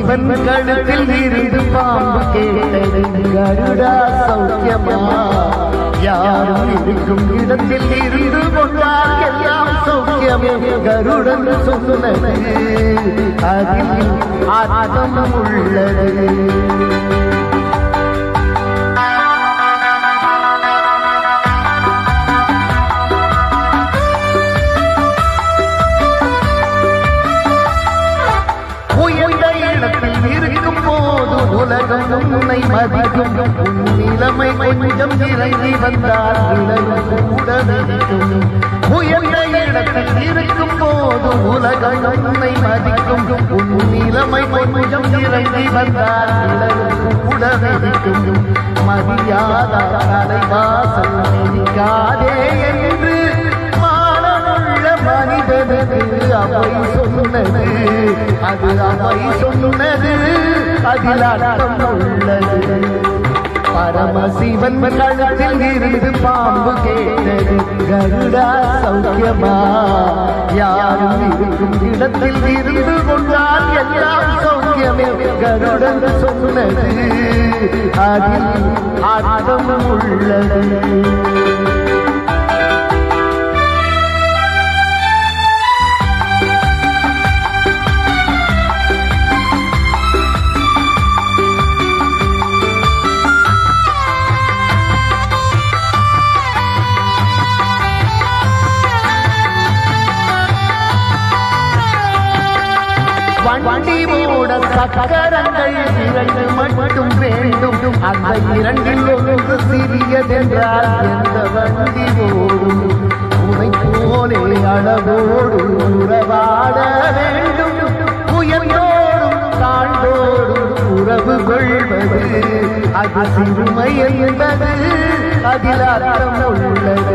சிவன் கழுத்தில் இருந்து பாம்பு கேட்டது கருடா சௌக்கியமா யாரும் இருக்கும் இடத்தில் இருந்து கொண்டால் எல்லாம் சௌக்கியமே கருடன் சொன்னது அதில் ஆத்மம் உள்ளது உயர்ந்த இடத்தில் இருக்கும் போது உலகம் உன்னை மதிக்கும் உன் நிலைமை கொஞ்சம் இறங்கி வந்தால் உலகம் கூட மதிக்கும் உயர்ந்த இடத்தில் இருக்கும் போது உலகம் உன்னை மதிக்கும் உன் நிலைமை கொஞ்சம் இறங்கி வந்தால் உலகம் கூட மதிக்கும் மதியாத தலைவாசல் நிற்காதே என்று மானமுள்ள மனிதனுக்கு அவை சொன்னது அது அவை சொன்னது அதில் அர்த்தம் உள்ளது பரமசிவன் கழுத்தில் இருந்து பாம்பு கேட்டது கருடா சௌக்கியமா யாரும் இருக்கும் இடத்தில் இருந்து கொண்டால் எல்லாம் சௌக்கியமே கருடன் சொன்னது அதில் அர்த்தம் உள்ளது வண்டி மூட சக்கரங்கள் இரண்டு மட்டும் வேண்டும் அந்த இரண்டில் ஒன்று சிறியதென்றால் எந்த வண்டி ஓடும் உனை போலே அளவோடு உறவாட வேண்டும் உயர்ந்தோடும் தாழ்ந்தோடும் உறவு கொள்வது அது சிறுமை என்பது அதில் அர்த்தம் உள்ளது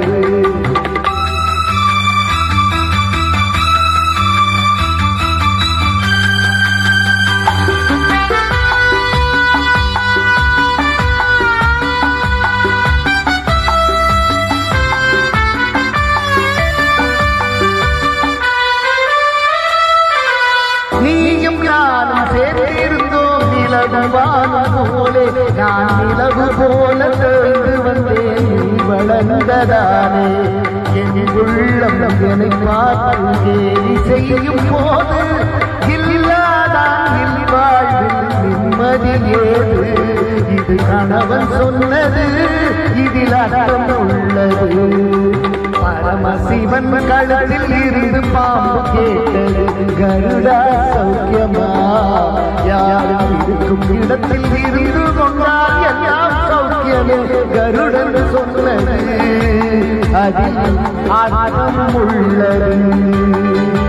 நீயும் நானும் சேர்ந்திருந்தோம் நிலவு வானம் போலே நான் நிலவு போல சேர்ந்து வந்தேன் நீ வளர்ந்ததானே என் உள்ளம் என்னை பார்த்து கேலி செய்யும் போது இல்லாதான் இல் வாழ்வில் நிம்மதி ஏது இது கணவன் சொன்னது இதில் அர்த்தம் உள்ளது பரமசிவன் கழுத்தில் இருந்து பாம்பு கேட்டது கருடா சௌக்கியமா யாரும் இருக்கும் இடத்தில் இருந்து கொண்டால் எல்லாம் சௌக்கியமே கருடன் சொன்னது அதில் அர்த்தம் உள்ளது